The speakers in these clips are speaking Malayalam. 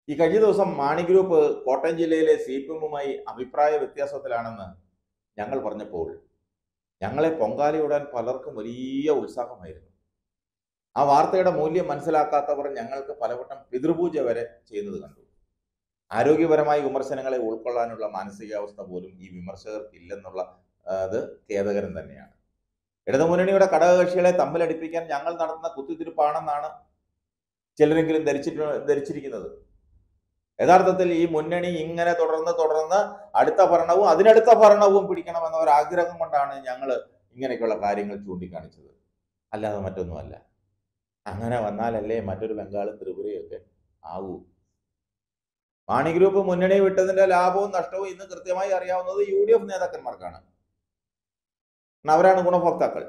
ഈ കഴിഞ്ഞ ദിവസം മാണി ഗ്രൂപ്പ് കോട്ടയം ജില്ലയിലെ സി പി എമ്മുമായി അഭിപ്രായ വ്യത്യാസത്തിലാണെന്ന് ഞങ്ങൾ പറഞ്ഞപ്പോൾ ഞങ്ങളെ പൊങ്കാലയിടാൻ പലർക്കും വലിയ ഉത്സാഹമായിരുന്നു ആ വാർത്തയുടെ മൂല്യം മനസ്സിലാക്കാത്തവർ ഞങ്ങൾക്ക് പലവട്ടം പിതൃപൂജ വരെ ചെയ്യുന്നത് കണ്ടു ആരോഗ്യപരമായ വിമർശനങ്ങളെ ഉൾക്കൊള്ളാനുള്ള മാനസികാവസ്ഥ പോലും ഈ വിമർശകർക്ക് ഇല്ലെന്നുള്ള ആ, അത് ഖേദകരം തന്നെയാണ് ഇടതുമുന്നണിയുടെ ഘടകകക്ഷികളെ തമ്മിലടിപ്പിക്കാൻ ഞങ്ങൾ നടത്തുന്ന കുത്തിത്തിരിപ്പാണെന്നാണ് ചിലരെങ്കിലും ധരിച്ചിട്ട് ധരിച്ചിരിക്കുന്നത് യഥാർത്ഥത്തിൽ ഈ മുന്നണി ഇങ്ങനെ തുടർന്ന് തുടർന്ന് അടുത്ത ഭരണവും അതിനടുത്ത ഭരണവും പിടിക്കണമെന്ന ഒരു ആഗ്രഹം കൊണ്ടാണ് ഞങ്ങൾ ഇങ്ങനെയൊക്കെയുള്ള കാര്യങ്ങൾ ചൂണ്ടിക്കാണിച്ചത് അല്ലാതെ മറ്റൊന്നുമല്ല അങ്ങനെ വന്നാലല്ലേ മറ്റൊരു ബംഗാളും ത്രിപുരയൊക്കെ ആവൂ മാണി ഗ്രൂപ്പ് മുന്നണി വിട്ടതിന്റെ ലാഭവും നഷ്ടവും ഇന്ന് കൃത്യമായി അറിയാവുന്നത് യു ഡി എഫ് നേതാക്കന്മാർക്കാണ് കാരണം അവരാണ് ഗുണഭോക്താക്കൾ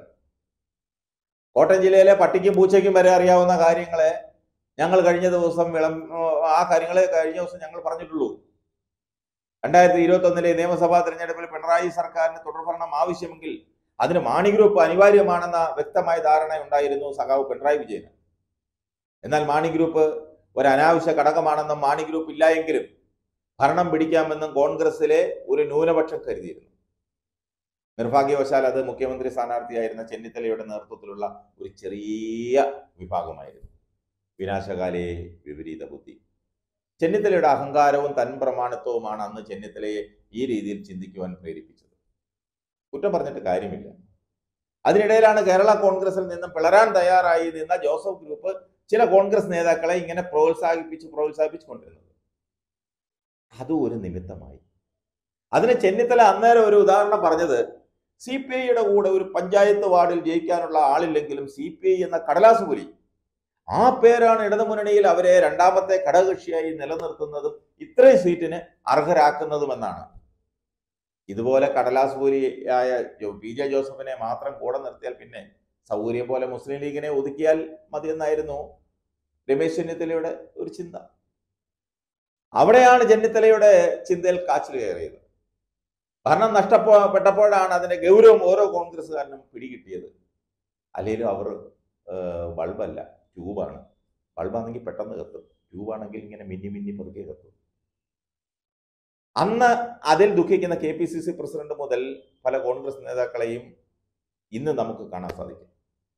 കോട്ടയം ജില്ലയിലെ പട്ടിക്കും പൂച്ചയ്ക്കും വരെ അറിയാവുന്ന കാര്യങ്ങളെ ഞങ്ങൾ കഴിഞ്ഞ ദിവസം വിളം ആ കാര്യങ്ങളെ കഴിഞ്ഞ ദിവസം ഞങ്ങൾ പറഞ്ഞിട്ടുള്ളൂ രണ്ടായിരത്തി ഇരുപത്തി ഒന്നിലെ നിയമസഭാ തെരഞ്ഞെടുപ്പിൽ പിണറായി സർക്കാരിന് തുടർഭരണം ആവശ്യമെങ്കിൽ അതിന് മാണി ഗ്രൂപ്പ് അനിവാര്യമാണെന്ന വ്യക്തമായ ധാരണ ഉണ്ടായിരുന്നു സഖാവ് പിണറായി വിജയന് എന്നാൽ മാണി ഗ്രൂപ്പ് ഒരു അനാവശ്യ ഘടകമാണെന്നും മാണി ഗ്രൂപ്പ് ഇല്ല എങ്കിലും ഭരണം പിടിക്കാമെന്നും കോൺഗ്രസിലെ ഒരു ന്യൂനപക്ഷം കരുതിയിരുന്നു നിർഭാഗ്യവശാൽ അത് മുഖ്യമന്ത്രി സ്ഥാനാർത്ഥിയായിരുന്ന ചെന്നിത്തലയുടെ നേതൃത്വത്തിലുള്ള ഒരു ചെറിയ വിഭാഗമായിരുന്നു വിനാശകാലേ വിപരീത ബുദ്ധി ചെന്നിത്തലയുടെ അഹങ്കാരവും തൻ പ്രമാണിത്വവുമാണ് അന്ന് ചെന്നിത്തലയെ ഈ രീതിയിൽ ചിന്തിക്കുവാൻ പ്രേരിപ്പിച്ചത് കുറ്റം പറഞ്ഞിട്ട് കാര്യമില്ല അതിനിടയിലാണ് കേരള കോൺഗ്രസിൽ നിന്നും പിളരാൻ തയ്യാറായി നിന്ന ജോസഫ് ഗ്രൂപ്പ് ചില കോൺഗ്രസ് നേതാക്കളെ ഇങ്ങനെ പ്രോത്സാഹിപ്പിച്ച് പ്രോത്സാഹിപ്പിച്ചു കൊണ്ടിരുന്നത് അതും ഒരു നിമിത്തമായി അതിന് ചെന്നിത്തല അന്നേരം ഒരു ഉദാഹരണം പറഞ്ഞത് സി പി ഐയുടെ കൂടെ ഒരു പഞ്ചായത്ത് വാർഡിൽ ജയിക്കാനുള്ള ആളില്ലെങ്കിലും സി പി ഐ എന്ന കടലാസ് പുലി ആ പേരാണ് ഇടതുമുന്നണിയിൽ അവരെ രണ്ടാമത്തെ ഘടകകക്ഷിയായി നിലനിർത്തുന്നതും ഇത്രയും സീറ്റിന് അർഹരാക്കുന്നതുമെന്നാണ് ഇതുപോലെ കടലാസ് പുലിയായ ജോ- പി ജെ ജോസഫിനെ മാത്രം കൂടെ നിർത്തിയാൽ പിന്നെ സൗകര്യം പോലെ മുസ്ലിം ലീഗിനെ ഒതുക്കിയാൽ മതിയെന്നായിരുന്നു രമേശ് ചെന്നിത്തലയുടെ ഒരു ചിന്ത അവിടെയാണ് ചെന്നിത്തലയുടെ ചിന്തയിൽ കാച്ചിൽ കയറിയത് ഭരണം നഷ്ടപ്പെട്ടപ്പോഴാണ് അതിന്റെ ഗൗരവം ഓരോ കോൺഗ്രസ്സുകാരനും പിടികിട്ടിയത് അല്ലെങ്കിലും അവർ ബൾബല്ല ട്യൂബാണ് ബൾബാണെങ്കിൽ പെട്ടെന്ന് കത്തും ട്യൂബാണെങ്കിൽ ഇങ്ങനെ മിന്നി മിന്നി പതുക്കെ കത്തും അന്ന് അതിൽ ദുഃഖിക്കുന്ന K P C C president മുതൽ പല കോൺഗ്രസ് നേതാക്കളെയും ഇന്ന് നമുക്ക് കാണാൻ സാധിക്കും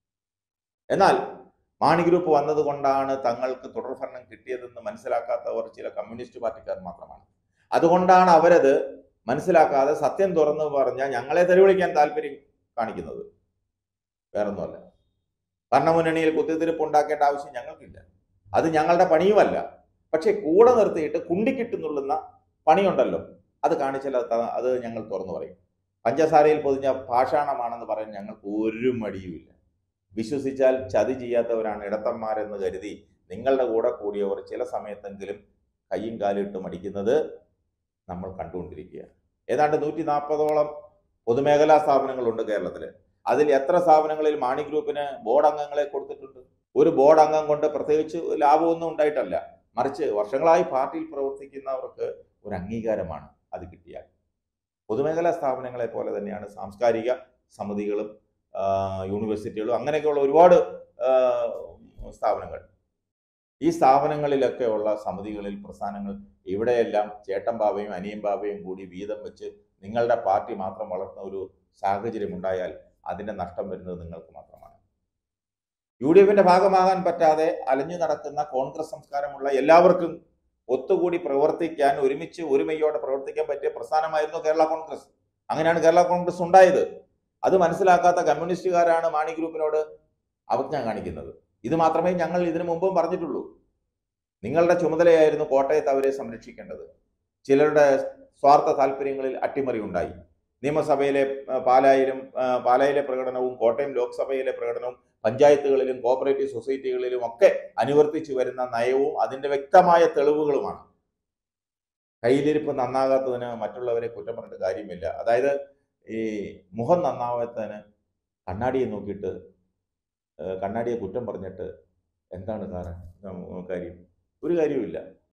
എന്നാൽ മാണി ഗ്രൂപ്പ് വന്നതുകൊണ്ടാണ് തങ്ങൾക്ക് തുടർഭരണം കിട്ടിയതെന്ന് മനസ്സിലാക്കാത്തവർ ചില കമ്മ്യൂണിസ്റ്റ് പാർട്ടിക്കാർ മാത്രമാണ് അതുകൊണ്ടാണ് അവരത് മനസ്സിലാക്കാതെ സത്യം തുറന്നു പറഞ്ഞാൽ ഞങ്ങളെ തെരുവിളിക്കാൻ താല്പര്യം കാണിക്കുന്നത് വേറൊന്നുമല്ല ഭരണമുന്നണിയിൽ കുത്തിത്തിരിപ്പ് ഉണ്ടാക്കേണ്ട ആവശ്യം ഞങ്ങൾക്കില്ല അത് ഞങ്ങളുടെ പണിയുമല്ല പക്ഷെ കൂടെ നിർത്തിയിട്ട് കുണ്ടിക്കിട്ടുന്നുള്ളുന്ന പണിയുണ്ടല്ലോ അത് കാണിച്ചാൽ അത് ത- അത് ഞങ്ങൾ തുറന്നു പറയും പഞ്ചസാരയിൽ പൊതിഞ്ഞ പാഷാണമാണെന്ന് പറയാൻ ഞങ്ങൾക്ക് ഒരു മടിയുമില്ല വിശ്വസിച്ചാൽ ചതി ചെയ്യാത്തവരാണ് ഇടത്തന്മാരെന്ന് കരുതി നിങ്ങളുടെ കൂടെ കൂടിയവർ ചില സമയത്തെങ്കിലും കയ്യും കാലും ഇട്ട് മടിക്കുന്നത് നമ്മൾ കണ്ടുകൊണ്ടിരിക്കുക ഏതാണ്ട് നൂറ്റി നാൽപ്പതോളം പൊതുമേഖലാ സ്ഥാപനങ്ങളുണ്ട് കേരളത്തിൽ അതിൽ എത്ര സ്ഥാപനങ്ങളിൽ മാണി ഗ്രൂപ്പിന് ബോർഡ് അംഗങ്ങളെ കൊടുത്തിട്ടുണ്ട് ഒരു ബോർഡ് അംഗം കൊണ്ട് പ്രത്യേകിച്ച് ലാഭമൊന്നും ഉണ്ടായിട്ടല്ല മറിച്ച് വർഷങ്ങളായി പാർട്ടിയിൽ പ്രവർത്തിക്കുന്നവർക്ക് ഒരു അംഗീകാരമാണ് അത് കിട്ടിയാൽ പൊതുമേഖലാ സ്ഥാപനങ്ങളെ പോലെ തന്നെയാണ് സാംസ്കാരിക സമിതികളും ആ, യൂണിവേഴ്സിറ്റികളും അങ്ങനെയൊക്കെയുള്ള ഒരുപാട് ആ, സ്ഥാപനങ്ങൾ ഈ സ്ഥാപനങ്ങളിലൊക്കെ ഉള്ള സമിതികളിൽ പ്രസ്ഥാനങ്ങൾ ഇവിടെയെല്ലാം ചേട്ടൻ ബാബയും അനിയൻ ബാബയും കൂടി വീതം വെച്ച് നിങ്ങളുടെ പാർട്ടി മാത്രം വളർത്തുന്ന ഒരു സാഹചര്യം ഉണ്ടായാൽ അതിന്റെ നഷ്ടം വരുന്നത് നിങ്ങൾക്ക് മാത്രമാണ് യു ഡി എഫിന്റെ ഭാഗമാകാൻ പറ്റാതെ അലഞ്ഞു നടക്കുന്ന കോൺഗ്രസ് സംസ്കാരമുള്ള എല്ലാവർക്കും ഒത്തുകൂടി പ്രവർത്തിക്കാൻ ഒരുമിച്ച് ഒരുമയോടെ പ്രവർത്തിക്കാൻ പറ്റിയ പ്രസ്ഥാനമായിരുന്നു കേരള കോൺഗ്രസ് അങ്ങനെയാണ് കേരള കോൺഗ്രസ് ഉണ്ടായത് അത് മനസ്സിലാക്കാത്ത കമ്മ്യൂണിസ്റ്റുകാരാണ് മാണി ഗ്രൂപ്പിനോട് അവജ്ഞ കാണിക്കുന്നത് ഇത് മാത്രമേ ഞങ്ങൾ ഇതിനു മുമ്പും പറഞ്ഞിട്ടുള്ളൂ നിങ്ങളുടെ ചുമതലയായിരുന്നു കോട്ടയത്ത് അവരെ സംരക്ഷിക്കേണ്ടത് ചിലരുടെ സ്വാർത്ഥ താല്പര്യങ്ങളിൽ അട്ടിമറി ഉണ്ടായി നിയമസഭയിലെ ആ, പാലായിലും ആ, പാലായിലെ പ്രകടനവും കോട്ടയം ലോക്സഭയിലെ പ്രകടനവും പഞ്ചായത്തുകളിലും കോപ്പറേറ്റീവ് സൊസൈറ്റികളിലും ഒക്കെ അനുവർത്തിച്ചു വരുന്ന നയവും അതിന്റെ വ്യക്തമായ തെളിവുകളുമാണ് കയ്യിലിരിപ്പ് നന്നാകാത്തതിന് മറ്റുള്ളവരെ കുറ്റം പറഞ്ഞിട്ട് കാര്യമില്ല അതായത് ഈ മുഖം നന്നാവാത്തതിന് കണ്ണാടിയെ നോക്കിയിട്ട് ഏഹ് കണ്ണാടിയെ കുറ്റം പറഞ്ഞിട്ട് എന്താണ് കാരണം നം- കാര്യം ഒരു കാര്യവുമില്ല